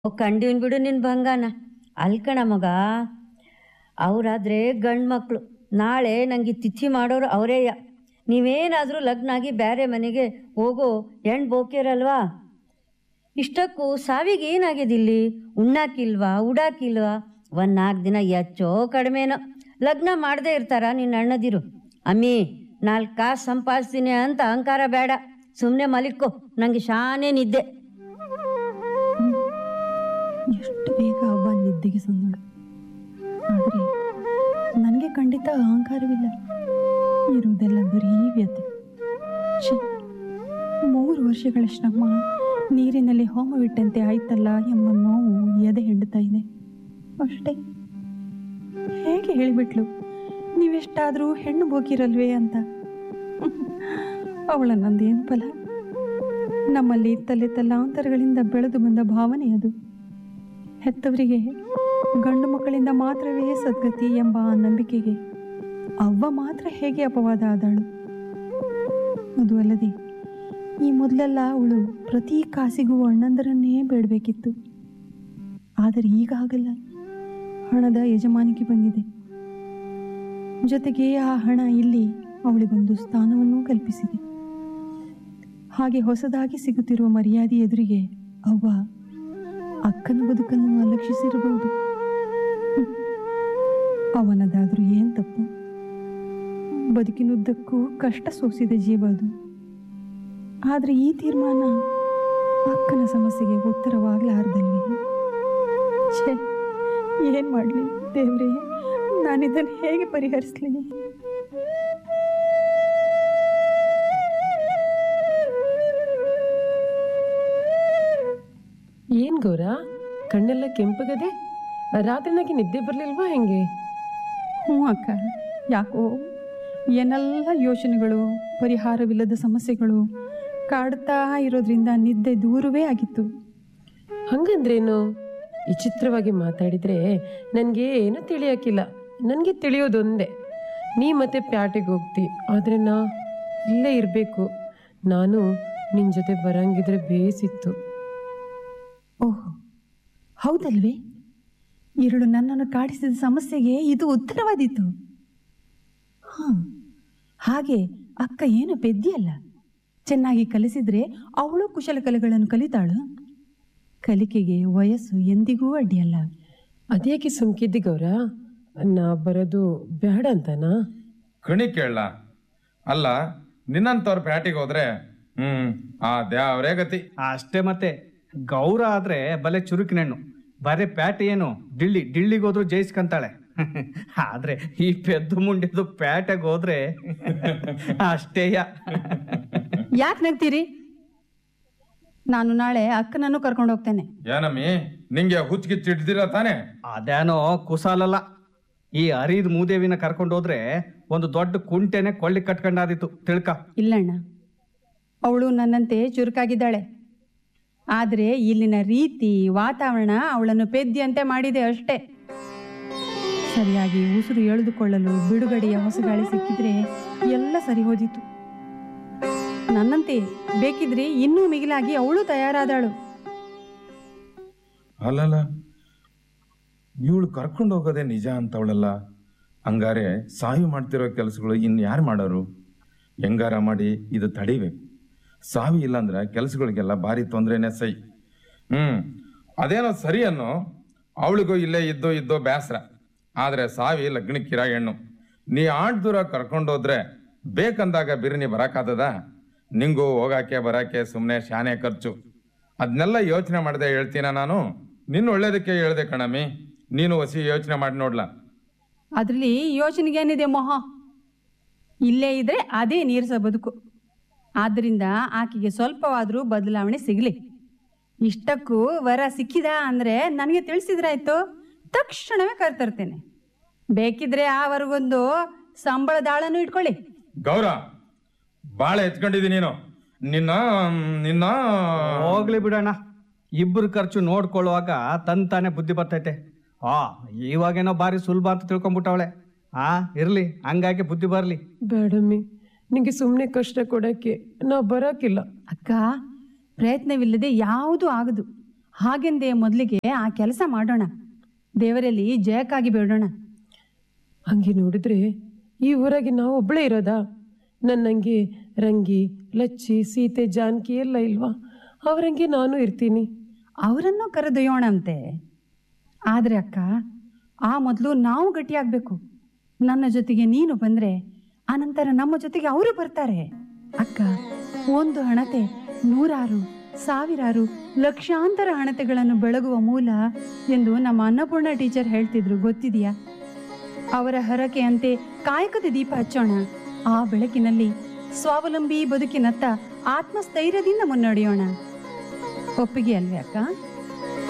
ಕಂಡೀನ್ ಬಿಡು ನಿನ್ನ ಭಂಗಾನ ಅಲ್ಕಣ ಮಗ ಅವರಾದ್ರೆ ಗಂಡು ಮಕ್ಕಳು ನಾಳೆ ನನಗೆ ತಿಥಿ ಮಾಡೋರು ಅವರೇಯ ನೀವೇನಾದರೂ ಲಗ್ನ ಆಗಿ ಬೇರೆ ಮನೆಗೆ ಹೋಗೋ ಹೆಣ್ಣು ಬೋಕಿರಲ್ವಾ ಇಷ್ಟಕ್ಕೂ ಸಾವಿಗೆ ಏನಾಗಿದೆ ಉಣ್ಣಾಕಿಲ್ವಾ ಉಡಾಕಿಲ್ವಾ ಒಂದು ನಾಲ್ಕು ದಿನ ಹೆಚ್ಚೋ ಕಡಿಮೆನೋ ಲಗ್ನ ಮಾಡದೇ ಇರ್ತಾರ ನಿನ್ನ ಅಣ್ಣದಿರು ಅಮ್ಮಿ ನಾಲ್ಕು ಕಾಸು ಸಂಪಾದಿಸ್ತೀನಿ ಅಂತ ಅಹಂಕಾರ ಬೇಡ ಸುಮ್ಮನೆ ಮಲಿಕೋ ನನಗೆ ಶಾನೇ ನಿದ್ದೆ ಎಷ್ಟು ಬೇಗ ಹಬ್ಬ ನಿದ್ದೆಗೆ ಸಂದಳು ಆದರೆ ನನಗೆ ಖಂಡಿತ ಅಹಂಕಾರವಿಲ್ಲ ಇರುವುದೆಲ್ಲ ಬರೀ ವ್ಯತೆ ಛೆ, ಮೂರು ವರ್ಷಗಳ ಶ್ರಮ ನೀರಿನಲ್ಲಿ ಹೋಮವಿಟ್ಟಂತೆ ಆಯ್ತಲ್ಲ ಎಂಬ ನೋವು ಎದೆ ಹಿಂಡುತ್ತಾ ಇದೆ ಅಷ್ಟೇ ಹೇಗೆ ಹೇಳಿಬಿಟ್ಲು ನೀವೆಷ್ಟಾದರೂ ಹೆಣ್ಣು ಬೋಕಿರಲ್ವೇ ಅಂತ ಅವಳ ನಂದೇನು ಫಲ ನಮ್ಮಲ್ಲಿ ತಲೆ ತಲಾಂತರಗಳಿಂದ ಬೆಳೆದು ಬಂದ ಭಾವನೆ ಅದು ಹೆತ್ತವರಿಗೆ ಗಂಡು ಮಕ್ಕಳಿಂದ ಮಾತ್ರವೇ ಸದ್ಗತಿ ಎಂಬ ಆ ನಂಬಿಕೆಗೆ ಅವ್ವ ಮಾತ್ರ ಹೇಗೆ ಅಪವಾದ ಆದಳು ಅದು ಅಲ್ಲದೆ ಈ ಮೊದಲೆಲ್ಲ ಅವಳು ಪ್ರತಿ ಕಾಸಿಗೂ ಅಣ್ಣಂದರನ್ನೇ ಬೇಡಬೇಕಿತ್ತು ಆದರೆ ಈಗ ಹಾಗಲ್ಲ ಹಣದ ಯಜಮಾನಿಕೆ ಬಂದಿದೆ ಜೊತೆಗೆ ಆ ಹಣ ಇಲ್ಲಿ ಅವಳಿಗೊಂದು ಸ್ಥಾನವನ್ನು ಕಲ್ಪಿಸಿದೆ ಹಾಗೆ ಹೊಸದಾಗಿ ಸಿಗುತ್ತಿರುವ ಮರ್ಯಾದೆ ಎದುರಿಗೆ ಅವ್ವ ಅಕ್ಕನ ಬದುಕನ್ನು ಅಲಕ್ಷಿಸಿರಬಹುದು ಹ್ಮ್. ಅವನದಾದ್ರೂ ಏನ್ ತಪ್ಪು ಬದುಕಿನುದ್ದಕ್ಕೂ ಕಷ್ಟ ಸೋಸಿದ ಜೀವ ಅದು ಆದ್ರೆ ಈ ತೀರ್ಮಾನ ಅಕ್ಕನ ಸಮಸ್ಯೆಗೆ ಉತ್ತರವಾಗಲಾರ್ದಲ್ವೇ ಛೇ ಏನ್ ಮಾಡ್ಲಿ ದೇವ್ರೇ ನಾನಿದನ್ನು ಹೇಗೆ ಪರಿಹರಿಸ್ಲಿ ಏನ್ ಗೌರ ಕಣ್ಣೆಲ್ಲ ಕೆಂಪಗದೆ ರಾತ್ರಿನಾಗಿ ನಿದ್ದೆ ಬರ್ಲಿಲ್ವಾ ಹೆಂಗೆ ಹ್ಞೂ ಅಕ್ಕ ಯಾಕೋ ಏನೆಲ್ಲ ಯೋಚನೆಗಳು ಪರಿಹಾರವಿಲ್ಲದ ಸಮಸ್ಯೆಗಳು ಕಾಡ್ತಾ ಇರೋದ್ರಿಂದ ನಿದ್ದೆ ದೂರವೇ ಆಗಿತ್ತು ಹಂಗಂದ್ರೇನು ವಿಚಿತ್ರವಾಗಿ ಮಾತಾಡಿದ್ರೆ ನನಗೆ ಏನೂ ತಿಳಿಯಕ್ಕಿಲ್ಲ ನನಗೆ ತಿಳಿಯೋದೊಂದೇ ನೀ ಮತ್ತೆ ಪ್ಯಾಟೆಗೆ ಹೋಗ್ತಿ ಆದರೆ ನಾ ಇಲ್ಲೇ ಇರಬೇಕು ನಾನು ನಿನ್ನ ಜೊತೆ ಬರಂಗಿದ್ರೆ ಬೇಸಿತ್ತು ಓಹ್ ಹೌದಲ್ವೇ ഇരുಳು ನನ್ನನ್ನು ಕಾಡಿಸಿದ ಸಮಸ್ಯೆಗೆ ಇದು ಉತ್ತರವಾದೀತು ಹಾಂ ಹಾಗೆ ಅಕ್ಕ ಏನು ಪೆದ್ದಿಯಲ್ಲ ಚೆನ್ನಾಗಿ ಕಲಿಸಿದ್ರೆ ಅವಳು ಕುಶಲಕಲೆಗಳನ್ನು ಕಲಿತಾಳು ಕಲಿಕೆಗೆ ವಯಸ್ಸು ಎಂದಿಗೂ ಅಡ್ಡಿಯಲ್ಲ ಅದೇಕೆ ಸುಮ್ಕಿದ್ದಿ ಗೌರ ನಾ ಬರೋದು ಬೇಡ ಅಂತನಾ ಕಣಿ ಕೇಳಲ್ಲ ಅಲ್ಲ ನಿನ್ನಂತವ್ರ ಪ್ಯಾಟಿಗೆ ಹೋದ್ರೆ ಹ್ಮ್ ಆ ದ್ಯಾವ್ರೇ ಗತಿ ಅಷ್ಟೇ ಮತ್ತೆ ಗೌರ ಆದ್ರೆ ಬಲೆ ಚುರುಕಿನೆಣ್ಣು ಬರೇ ಪ್ಯಾಟೆ ಏನು ಡಿಳ್ಳಿ ಡಿಳ್ಳಿಗೆ ಹೋದ್ರು ಜಯಿಸ್ಕಂತಾಳೆ ಆದ್ರೆ ಈ ಪೆದ್ದು ಮುಂಡಿದು ಪ್ಯಾಟೆಗೆ ಹೋದ್ರೆ ಅಷ್ಟೇಯ ಯಾಕೆ ನಗ್ತೀರಿ ನಾನು ನಾಳೆ ಅಕ್ಕನನ್ನು ಕರ್ಕೊಂಡು ಹೋಗ್ತೇನೆ ಏನಮ್ಮಿ ನಿಂಗೆ ಹುಚ್ಚಿಗಿಚ್ಚು ಹಿಡ್ದಿರ ತಾನೆ ಅದೇನೋ ಕುಸಾಲಲ್ಲ ಈ ಹರಿದ್ ಮೂದೇವಿನ ಕರ್ಕೊಂಡು ಹೋದ್ರೆ ಒಂದು ದೊಡ್ಡ ಕುಂಟೆನೆ ಕೊಳ್ಳಿ ಕಟ್ಕೊಂಡಾದಿತ್ತು ತಿಳ್ಕ ಇಲ್ಲಣ್ಣ ಅವಳು ನನ್ನಂತೆ ಚುರುಕಾಗಿದ್ದಾಳೆ ಆದರೆ ಇಲ್ಲಿನ ರೀತಿ ವಾತಾವರಣ ಅವಳನ್ನು ಪೆದ್ದಿಯಂತೆ ಮಾಡಿದೆ ಅಷ್ಟೇ ಸರಿಯಾಗಿ ಉಸಿರು ಎಳೆದುಕೊಳ್ಳಲು ಬಿಡುಗಡೆಯ ಹೊಸಗಾಳಿ ಸಿಕ್ಕಿದ್ರೆ ಎಲ್ಲ ಸರಿ ಹೋದಿತ್ತು ನನ್ನಂತೆ ಬೇಕಿದ್ರೆ ಇನ್ನೂ ಮಿಗಿಲಾಗಿ ಅವಳು ತಯಾರಾದಳು ಅಲ್ಲಲ್ಲ ಇವಳು ಕರ್ಕೊಂಡು ಹೋಗೋದೇ ನಿಜ ಅಂತವಳಲ್ಲ ಹಂಗಾರೆ ಸಾಯಿ ಮಾಡ್ತಿರೋ ಕೆಲಸಗಳು ಇನ್ನು ಯಾರು ಮಾಡೋರು ಹೆಂಗಾರ ಮಾಡಿ ಇದು ತಡಿಬೇಕು ಸಾವಿ ಇಲ್ಲಾಂದ್ರೆ ಕೆಲಸಗಳಿಗೆಲ್ಲ ಭಾರಿ ತೊಂದರೆನೇ ಸೈ ಹ್ಮ್ ಅದೇನೋ ಸರಿ ಅನ್ನೋ ಅವಳಿಗೂ ಇಲ್ಲೇ ಇದ್ದೋ ಇದ್ದೋ ಬೇಸರ ಆದ್ರೆ ಸಾವಿ ಲಗ್ನಕ್ಕಿರ ಹೆಣ್ಣು ನೀ ಆಟ್ ದೂರ ಕರ್ಕೊಂಡೋದ್ರೆ ಬೇಕಂದಾಗ ಬಿರಿನಿ ಬರಕಾತದ ನಿಂಗೂ ಹೋಗಾಕೆ ಬರಾಕೆ ಸುಮ್ಮನೆ ಶಾನೆ ಖರ್ಚು ಅದನ್ನೆಲ್ಲ ಯೋಚನೆ ಮಾಡದೆ ಹೇಳ್ತೀನ ನಾನು ನಿನ್ನ ಒಳ್ಳೇದಕ್ಕೆ ಹೇಳ್ದೆ ಕಣಮ್ಮಿ ನೀನು ಹೊಸಿ ಯೋಚನೆ ಮಾಡಿ ನೋಡ್ಲಾ ಅದರಲ್ಲಿ ಯೋಚನೆಗೇನಿದೆ ಮೊಹ ಇಲ್ಲೇ ಇದ್ರೆ ಅದೇ ನೀರಸ ಬದುಕು ಆದ್ದರಿಂದ ಆಕೆಗೆ ಸ್ವಲ್ಪವಾದರೂ ಬದಲಾವಣೆ ಸಿಗಲಿ ಇಷ್ಟಕ್ಕೂ ವರ ಸಿಕ್ಕಿದ ಅಂದರೆ ನನಗೆ ತಿಳಿಸಿದ್ರಾಯ್ತು ತಕ್ಷಣವೇ ಕರ್ತರ್ತೇನೆ ಬೇಕಿದ್ರೆ ಆ ವರೆಗೊಂದು ಸಂಬಳದಾಳನ್ನು ಇಟ್ಕೊಳ್ಳಿ ಗೌರ ಬಾಳ ಎತ್ಕೊಂಡಿದಿ ನೀನು ನಿನ್ನ ನಿನ್ನ ಹೋಗ್ಲಿ ಬಿಡೋಣ ಇಬ್ಬರು ಖರ್ಚು ನೋಡ್ಕೊಳ್ಳುವಾಗ ತಂತಾನೆ ಬುದ್ಧಿ ಬರ್ತೈತೆ ಆ ಇವಾಗೇನೋ ಬಾರಿ ಸುಲಭ ಅಂತ ತಿಳ್ಕೊಂಬಿಟ್ಟವಳೆ ಆ ಇರ್ಲಿ ಹಂಗಾಗಿ ಬುದ್ಧಿ ಬರ್ಲಿ ಬೇಡಮ್ಮಿ ನಿಂಗೆ ಸುಮ್ಮನೆ ಕಷ್ಟ ಕೊಡಕ್ಕೆ ನಾ ಬರೋಕ್ಕಿಲ್ಲ ಅಕ್ಕ ಪ್ರಯತ್ನವಿಲ್ಲದೆ ಯಾವುದೂ ಆಗದು ಹಾಗೆಂದೇ ಮೊದಲಿಗೆ ಆ ಕೆಲಸ ಮಾಡೋಣ ದೇವರಲ್ಲಿ ಜಯಕ್ಕಾಗಿ ಬೇಡೋಣ ಹಂಗೆ ನೋಡಿದ್ರೆ ಈ ಊರಾಗೆ ನಾವು ಒಬ್ಬಳೇ ಇರೋದಾ ನನ್ನಂಗೆ ರಂಗಿ ಲಚ್ಚಿ ಸೀತೆ ಜಾನಕಿ ಎಲ್ಲ ಇಲ್ವಾ ಅವರಂಗೆ ನಾನು ಇರ್ತೀನಿ ಅವರನ್ನು ಕರೆದೊಯ್ಯೋಣಂತೆ ಆದರೆ ಅಕ್ಕ ಆ ಮೊದಲು ನಾವು ಗಟ್ಟಿಯಾಗಬೇಕು ನನ್ನ ಜೊತೆಗೆ ನೀನು ಬಂದರೆ ಆನಂತರ ನಮ್ಮ ಜೊತೆಗೆ ಅವರು ಬರ್ತಾರೆ ಅಕ್ಕ ಒಂದು ಹಣತೆ ನೂರಾರು ಸಾವಿರಾರು ಲಕ್ಷಾಂತರ ಹಣತೆಗಳನ್ನು ಬೆಳಗುವ ಮೂಲ ಎಂದು ನಮ್ಮ ಅನ್ನಪೂರ್ಣ ಟೀಚರ್ ಹೇಳ್ತಿದ್ರು ಗೊತ್ತಿದೆಯಾ ಅವರ ಹರಕೆಯಂತೆ ಕಾಯಕದ ದೀಪ ಹಚ್ಚೋಣ ಆ ಬೆಳಕಿನಲ್ಲಿ ಸ್ವಾವಲಂಬಿ ಬದುಕಿನತ್ತ ಆತ್ಮಸ್ಥೈರ್ಯದಿಂದ ಮುನ್ನಡೆಯೋಣ ಒಪ್ಪಿಗೆ ಅಲ್ವೇ ಅಕ್ಕ